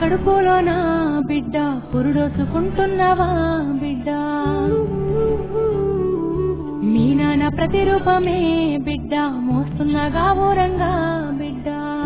కడుపులో నా బిడ్డ పురుడోసుకుంటున్నావా బిడ్డ మీ నాన్న ప్రతిరూపమే బిడ్డ మోస్తున్నగా ఊరంగా బిడ్డ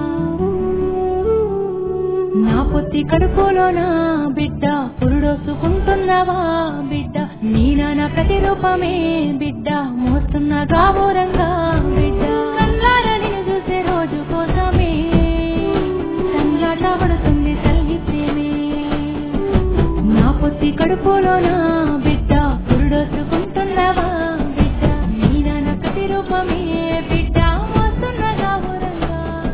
నా పొత్తి కడుపులో నా బిడ్డ పురుడోసుకుంటున్నావా బిడ్డ మీ నాన్న ప్రతిరూపమే బిడ్డ మోస్తున్నగా ఊరంగా బిడ్డ కల్లారా నిన్ను చూసే రోజు కోసమే సంగాట పడుతుంది తల్లి ప్రేమే నా పొత్తి కడుపులో నా బిడ్డ పురుడోసుకుంటున్నావా బిడ్డ నీ నాన్న ప్రతిరూపమే బిడ్డ మోస్తున్నగా ఊరంగా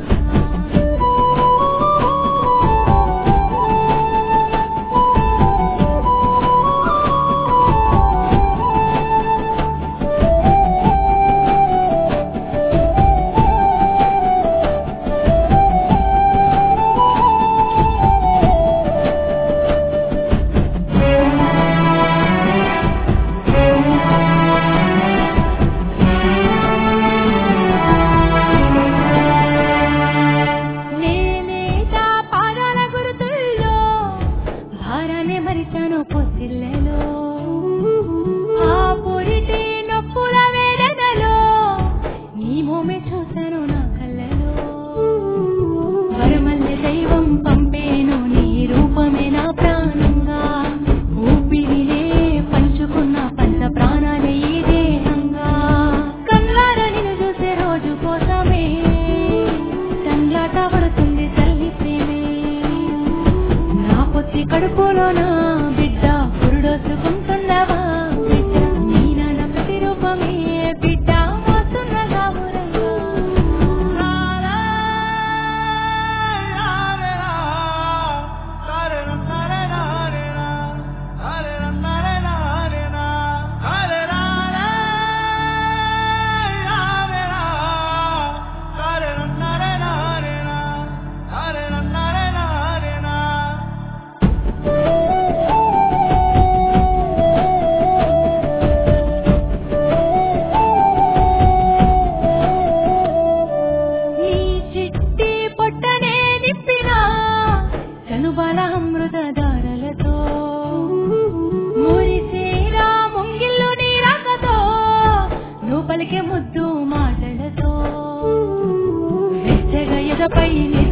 నేనేట పాదాల గురుతుల్లో భారాన్ని మరిచాను పొసిల్లెలో ఆ పొరిటి నొప్పుల వేదనలో నీ మోమే చూశాను నా కళ్ళలో వరమల్లె దైవం పంపేను నీ రూపమే నా ప్రాణంగా ఊపిరినే పంచుకున్న పంచ ప్రాణాలే ఈ దేహంగా కళ్ళారా నిన్ను చూసే రోజు కోసమే సంగ్లాట పడుతుంది తల్లి ప్రేమే నా పొత్తి కడుపులో నా బిడ్డ పురుడోసుకుంటున్నావా బిడ్డ నీ నాన్న ప్రతిరూపమే బిడ్డ మోస్తున్నగా ఊరంగా నీ చిట్టి పొట్టనే నిప్పినా కనుబల అమృత దారలతో మురిసేరా ముంగిల్లు నీ రాకతో నువ్వు పలికే ముద్దు మాటలతో వెచ్చగా ఎదపై నిజ